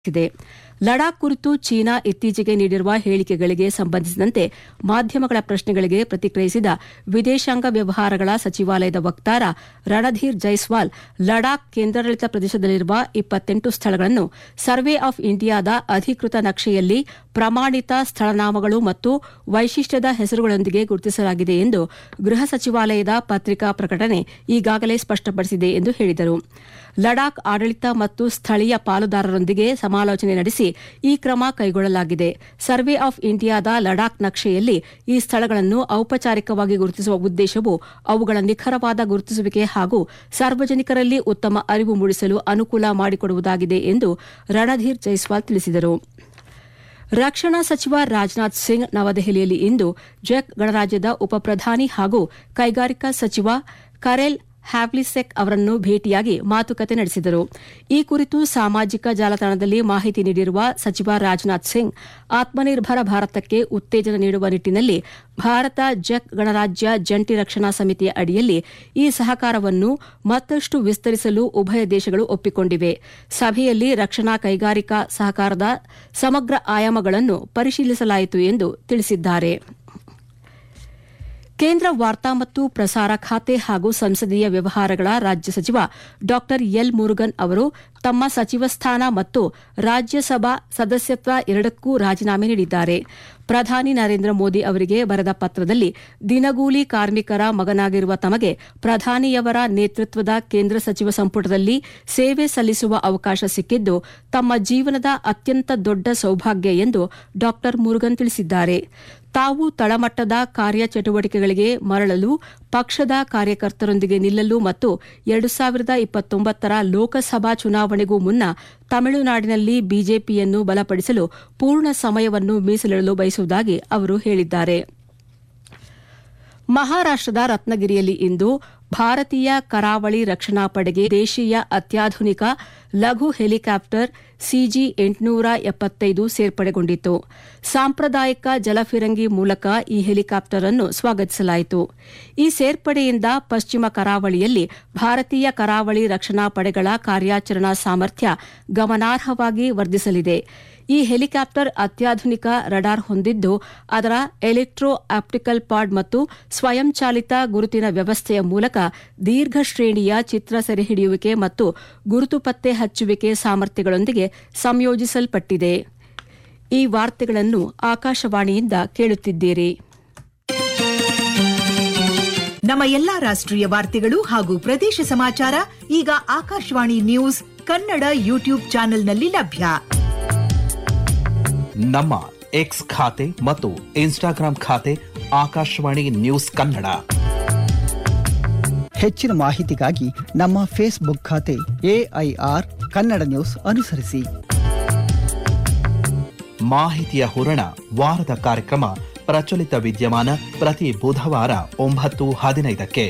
ಇದೆ ಲಡಾಖ್ ಕುರಿತು ಚೀನಾ ಇತ್ತೀಚೆಗೆ ನೀಡಿರುವ ಹೇಳಿಕೆಗಳಿಗೆ ಸಂಬಂಧಿಸಿದಂತೆ ಮಾಧ್ಯಮಗಳ ಪ್ರಶ್ನೆಗಳಿಗೆ ಪ್ರತಿಕ್ರಿಯಿಸಿದ ವಿದೇಶಾಂಗ ವ್ಯವಹಾರಗಳ ಸಚಿವಾಲಯದ ವಕ್ತಾರ ರಣಧೀರ್ ಜೈಸ್ವಾಲ್ ಲಡಾಖ್ ಕೇಂದ್ರಾಡಳಿತ ಪ್ರದೇಶದಲ್ಲಿರುವ ಇಪ್ಪತ್ತೆಂಟು ಸ್ಥಳಗಳನ್ನು ಸರ್ವೆ ಆಫ್ ಇಂಡಿಯಾದ ಅಧಿಕೃತ ನಕ್ಷೆಯಲ್ಲಿ ಪ್ರಮಾಣಿತ ಸ್ಥಳನಾಮಗಳು ಮತ್ತು ವೈಶಿಷ್ಟ್ಯದ ಹೆಸರುಗಳೊಂದಿಗೆ ಗುರುತಿಸಲಾಗಿದೆ ಎಂದು ಗೃಹ ಸಚಿವಾಲಯದ ಪತ್ರಿಕಾ ಪ್ರಕಟಣೆ ಈಗಾಗಲೇ ಸ್ಪಷ್ಟಪಡಿಸಿದೆ ಎಂದು ಹೇಳಿದರು ಲಡಾಖ್ ಆಡಳಿತ ಮತ್ತು ಸ್ಥಳೀಯ ಪಾಲುದಾರರೊಂದಿಗೆ ಸಮಾಲೋಚನೆ ನಡೆಸಿ ಈ ಕ್ರಮ ಕೈಗೊಳ್ಳಲಾಗಿದೆ ಸರ್ವೆ ಆಫ್ ಇಂಡಿಯಾದ ಲಡಾಖ್ ನಕ್ಷೆಯಲ್ಲಿ ಈ ಸ್ಥಳಗಳನ್ನು ಔಪಚಾರಿಕವಾಗಿ ಗುರುತಿಸುವ ಉದ್ದೇಶವು ಅವುಗಳ ನಿಖರವಾದ ಗುರುತಿಸುವಿಕೆ ಹಾಗೂ ಸಾರ್ವಜನಿಕರಲ್ಲಿ ಉತ್ತಮ ಅರಿವು ಮೂಡಿಸಲು ಅನುಕೂಲ ಮಾಡಿಕೊಡುವುದಾಗಿದೆ ಎಂದು ರಣಧೀರ್ ಜೈಸ್ವಾಲ್ ತಿಳಿಸಿದರು ರಕ್ಷಣಾ ಸಚಿವ ರಾಜನಾಥ್ ಸಿಂಗ್ ನವದೆಹಲಿಯಲ್ಲಿ ಇಂದು ಜೆಕ್ ಗಣರಾಜ್ಯದ ಉಪಪ್ರಧಾನಿ ಹಾಗೂ ಕೈಗಾರಿಕಾ ಸಚಿವ ಕರೆಲ್ ಹ್ಯಾವ್ಲಿಸೆಕ್ ಅವರನ್ನು ಭೇಟಿಯಾಗಿ ಮಾತುಕತೆ ನಡೆಸಿದರು ಈ ಕುರಿತು ಸಾಮಾಜಿಕ ಜಾಲತಾಣದಲ್ಲಿ ಮಾಹಿತಿ ನೀಡಿರುವ ಸಚಿವ ರಾಜನಾಥ್ ಸಿಂಗ್ ಆತ್ಮನಿರ್ಭರ ಭಾರತಕ್ಕೆ ಉತ್ತೇಜನ ನೀಡುವ ನಿಟ್ಟಿನಲ್ಲಿ ಭಾರತ ಜೆಕ್ ಗಣರಾಜ್ಯ ಜಂಟಿ ರಕ್ಷಣಾ ಸಮಿತಿಯ ಅಡಿಯಲ್ಲಿ ಈ ಸಹಕಾರವನ್ನು ಮತ್ತಷ್ಟು ವಿಸ್ತರಿಸಲು ಉಭಯ ದೇಶಗಳು ಒಪ್ಪಿಕೊಂಡಿವೆ ಸಭೆಯಲ್ಲಿ ರಕ್ಷಣಾ ಕೈಗಾರಿಕಾ ಸಹಕಾರದ ಸಮಗ್ರ ಆಯಾಮಗಳನ್ನು ಪರಿಶೀಲಿಸಲಾಯಿತು ಎಂದು ತಿಳಿಸಿದ್ದಾರೆ ಕೇಂದ್ರ ವಾರ್ತಾ ಮತ್ತು ಪ್ರಸಾರ ಖಾತೆ ಹಾಗೂ ಸಂಸದೀಯ ವ್ಯವಹಾರಗಳ ರಾಜ್ಯ ಸಚಿವ ಡಾ ಎಲ್ ಮುರುಗನ್ ಅವರು ತಮ್ಮ ಸಚಿವ ಸ್ಥಾನ ಮತ್ತು ರಾಜ್ಯಸಭಾ ಸದಸ್ಯತ್ವ ಎರಡಕ್ಕೂ ರಾಜೀನಾಮೆ ನೀಡಿದ್ದಾರೆ ಪ್ರಧಾನಿ ನರೇಂದ್ರ ಮೋದಿ ಅವರಿಗೆ ಬರೆದ ಪತ್ರದಲ್ಲಿ ದಿನಗೂಲಿ ಕಾರ್ಮಿಕರ ಮಗನಾಗಿರುವ ತಮಗೆ ಪ್ರಧಾನಿಯವರ ನೇತೃತ್ವದ ಕೇಂದ್ರ ಸಚಿವ ಸಂಪುಟದಲ್ಲಿ ಸೇವೆ ಸಲ್ಲಿಸುವ ಅವಕಾಶ ಸಿಕ್ಕಿದ್ದು ತಮ್ಮ ಜೀವನದ ಅತ್ಯಂತ ದೊಡ್ಡ ಸೌಭಾಗ್ಯ ಎಂದು ಡಾ ಮುರುಗನ್ ತಿಳಿಸಿದ್ದಾರೆ ತಾವು ತಳಮಟ್ಟದ ಕಾರ್ಯಚಟುವಟಿಕೆಗಳಿಗೆ ಮರಳಲು ಪಕ್ಷದ ಕಾರ್ಯಕರ್ತರೊಂದಿಗೆ ನಿಲ್ಲಲು ಮತ್ತು ಎರಡು ಸಾವಿರದ ಇಪ್ಪತ್ತೊಂಬತ್ತರ ಲೋಕಸಭಾ ಚುನಾವಣೆಗೂ ಮುನ್ನ ತಮಿಳುನಾಡಿನಲ್ಲಿ ಬಿಜೆಪಿಯನ್ನು ಬಲಪಡಿಸಲು ಪೂರ್ಣ ಸಮಯವನ್ನು ಮೀಸಲಿಡಲು ಬಯಸುವುದಾಗಿ ಅವರು ಹೇಳಿದ್ದಾರೆ ಮಹಾರಾಷ್ಟದ ರತ್ನಗಿರಿಯಲ್ಲಿ ಇಂದು ಭಾರತೀಯ ಕರಾವಳಿ ರಕ್ಷಣಾ ಪಡೆಗೆ ದೇಶೀಯ ಅತ್ಯಾಧುನಿಕ ಲಘು ಹೆಲಿಕಾಪ್ಟರ್ ಸಿಜಿ ಎಂಟುನೂರ ಎಪ್ಪತ್ತೈದು ಸೇರ್ಪಡೆಗೊಂಡಿತು ಸಾಂಪ್ರದಾಯಿಕ ಜಲಫಿರಂಗಿ ಮೂಲಕ ಈ ಹೆಲಿಕಾಪ್ಟರ್ ಅನ್ನು ಸ್ವಾಗತಿಸಲಾಯಿತು ಈ ಸೇರ್ಪಡೆಯಿಂದ ಪಶ್ಚಿಮ ಕರಾವಳಿಯಲ್ಲಿ ಭಾರತೀಯ ಕರಾವಳಿ ರಕ್ಷಣಾ ಪಡೆಗಳ ಕಾರ್ಯಾಚರಣಾ ಸಾಮರ್ಥ್ಯ ಗಮನಾರ್ಹವಾಗಿ ವರ್ಧಿಸಲಿದೆ ಈ ಹೆಲಿಕಾಪ್ಟರ್ ಅತ್ಯಾಧುನಿಕ ರಡಾರ್ ಹೊಂದಿದ್ದು ಅದರ ಎಲೆಕ್ಟ್ರೋ ಆಪ್ಟಿಕಲ್ ಪಾಡ್ ಮತ್ತು ಸ್ವಯಂಚಾಲಿತ ಗುರುತಿನ ವ್ಯವಸ್ಥೆಯ ಮೂಲಕ ದೀರ್ಘ ಶ್ರೇಣಿಯ ಚಿತ್ರ ಸೆರೆಹಿಡಿಯುವಿಕೆ ಮತ್ತು ಗುರುತು ಪತ್ತೆ ಹಚ್ಚುವಿಕೆ ಸಾಮರ್ಥ್ಯಗಳೊಂದಿಗೆ ಸಂಯೋಜಿಸಲ್ಪಟ್ಟಿದೆ ಈ ವಾರ್ತೆಗಳನ್ನು ಆಕಾಶವಾಣಿಯಿಂದ ಕೇಳುತ್ತಿದ್ದೀರಿ ನಮ್ಮ ಎಲ್ಲಾ ರಾಷ್ಟ್ರೀಯ ವಾರ್ತೆಗಳು ಹಾಗೂ ಪ್ರದೇಶ ಸಮಾಚಾರ ಈಗ ಆಕಾಶವಾಣಿ ನ್ಯೂಸ್ ಕನ್ನಡ ಯೂಟ್ಯೂಬ್ ಚಾನೆಲ್ನಲ್ಲಿ ಲಭ್ಯ ನಮ್ಮ ಎಕ್ಸ್ ಖಾತೆ ಮತ್ತು ಇನ್ಸ್ಟಾಗ್ರಾಂ ಖಾತೆ ಆಕಾಶವಾಣಿ ನ್ಯೂಸ್ ಕನ್ನಡ ಹೆಚ್ಚಿನ ಮಾಹಿತಿಗಾಗಿ ನಮ್ಮ ಫೇಸ್ಬುಕ್ ಖಾತೆ ಎಐಆರ್ ಕನ್ನಡ ನ್ಯೂಸ್ ಅನುಸರಿಸಿ ಮಾಹಿತಿಯ ಹೂರಣ ವಾರದ ಕಾರ್ಯಕ್ರಮ ಪ್ರಚಲಿತ ವಿದ್ಯಮಾನ ಪ್ರತಿ ಬುಧವಾರ ಒಂಬತ್ತು ಹದಿನೈದಕ್ಕೆ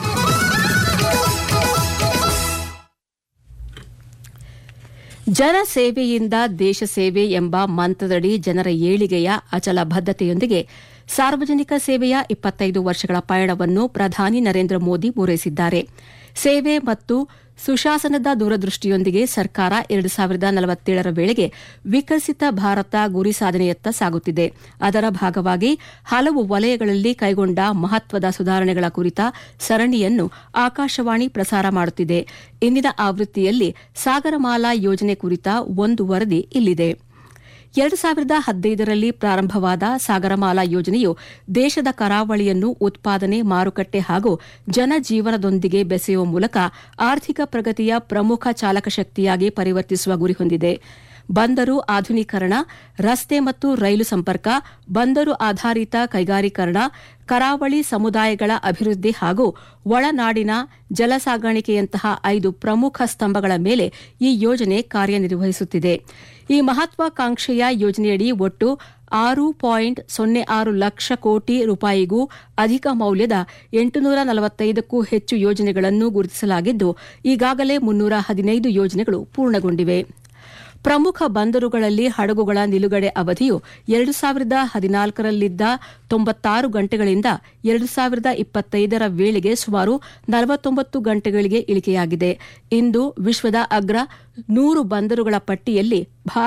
ಜನಸೇವೆಯಿಂದ ದೇಶ ಸೇವೆ ಎಂಬ ಮಂತ್ರದಡಿ ಜನರ ಏಳಿಗೆಯ ಅಚಲ ಬದ್ದತೆಯೊಂದಿಗೆ ಸಾರ್ವಜನಿಕ ಸೇವೆಯ ಇಪ್ಪತ್ತೈದು ವರ್ಷಗಳ ಪಯಣವನ್ನು ಪ್ರಧಾನಿ ನರೇಂದ್ರ ಮೋದಿ ಪೂರೈಸಿದ್ದಾರೆ ಸೇವೆ ಮತ್ತು ಸುಶಾಸನದ ದೂರದೃಷ್ಟಿಯೊಂದಿಗೆ ಸರ್ಕಾರ ಎರಡು ಸಾವಿರದ ನಲವತ್ತೇಳರ ವೇಳೆಗೆ ವಿಕಸಿತ ಭಾರತ ಗುರಿ ಸಾಧನೆಯತ್ತ ಸಾಗುತ್ತಿದೆ ಅದರ ಭಾಗವಾಗಿ ಹಲವು ವಲಯಗಳಲ್ಲಿ ಕೈಗೊಂಡ ಮಹತ್ವದ ಸುಧಾರಣೆಗಳ ಕುರಿತ ಸರಣಿಯನ್ನು ಆಕಾಶವಾಣಿ ಪ್ರಸಾರ ಮಾಡುತ್ತಿದೆ ಇಂದಿನ ಆವೃತ್ತಿಯಲ್ಲಿ ಸಾಗರಮಾಲಾ ಯೋಜನೆ ಕುರಿತ ಒಂದು ವರದಿ ಇಲ್ಲಿದೆ ಎರಡು ಸಾವಿರದ ಹದಿನೈದರಲ್ಲಿ ಪ್ರಾರಂಭವಾದ ಸಾಗರಮಾಲಾ ಯೋಜನೆಯು ದೇಶದ ಕರಾವಳಿಯನ್ನು ಉತ್ಪಾದನೆ ಮಾರುಕಟ್ಟೆ ಹಾಗೂ ಜನಜೀವನದೊಂದಿಗೆ ಬೆಸೆಯುವ ಮೂಲಕ ಆರ್ಥಿಕ ಪ್ರಗತಿಯ ಪ್ರಮುಖ ಚಾಲಕ ಶಕ್ತಿಯಾಗಿ ಪರಿವರ್ತಿಸುವ ಗುರಿ ಹೊಂದಿದೆ ಬಂದರು ಆಧುನೀಕರಣ ರಸ್ತೆ ಮತ್ತು ರೈಲು ಸಂಪರ್ಕ ಬಂದರು ಆಧಾರಿತ ಕೈಗಾರೀಕರಣ ಕರಾವಳಿ ಸಮುದಾಯಗಳ ಅಭಿವೃದ್ಧಿ ಹಾಗೂ ಒಳನಾಡಿನ ಜಲ ಸಾಗಾಣಿಕೆಯಂತಹ ಐದು ಪ್ರಮುಖ ಸ್ತಂಭಗಳ ಮೇಲೆ ಈ ಯೋಜನೆ ಕಾರ್ಯನಿರ್ವಹಿಸುತ್ತಿದೆ ಈ ಮಹತ್ವಾಕಾಂಕ್ಷೆಯ ಯೋಜನೆಯಡಿ ಒಟ್ಟು ಆರು ಪಾಯಿಂಟ್ ಸೊನ್ನೆ ಆರು ಲಕ್ಷ ಕೋಟಿ ರೂಪಾಯಿಗೂ ಅಧಿಕ ಮೌಲ್ಯದ ಎಂಟುನೂರ ನಲವತ್ತೈದಕ್ಕೂ ಹೆಚ್ಚು ಯೋಜನೆಗಳನ್ನು ಗುರುತಿಸಲಾಗಿದ್ದು ಈಗಾಗಲೇ ಮುನ್ನೂರ ಹದಿನೈದು ಯೋಜನೆಗಳು ಪೂರ್ಣಗೊಂಡಿವೆ ಪ್ರಮುಖ ಬಂದರುಗಳಲ್ಲಿ ಹಡಗುಗಳ ನಿಲುಗಡೆ ಅವಧಿಯು ಎರಡು ಸಾವಿರದ ಹದಿನಾಲ್ಕರಲ್ಲಿದ್ದ ತೊಂಬತ್ತಾರು ಗಂಟೆಗಳಿಂದ ಎರಡು ಸಾವಿರದ ಇಪ್ಪತ್ತೈದರ ವೇಳೆಗೆ ಸುಮಾರು ನಲವತ್ತೊಂಬತ್ತು ಗಂಟೆಗಳಿಗೆ ಇಳಿಕೆಯಾಗಿದೆ ಇಂದು ವಿಶ್ವದ ಅಗ್ರ ನೂರು ಬಂದರುಗಳ ಪಟ್ಟಿಯಲ್ಲಿ ಭಾರತ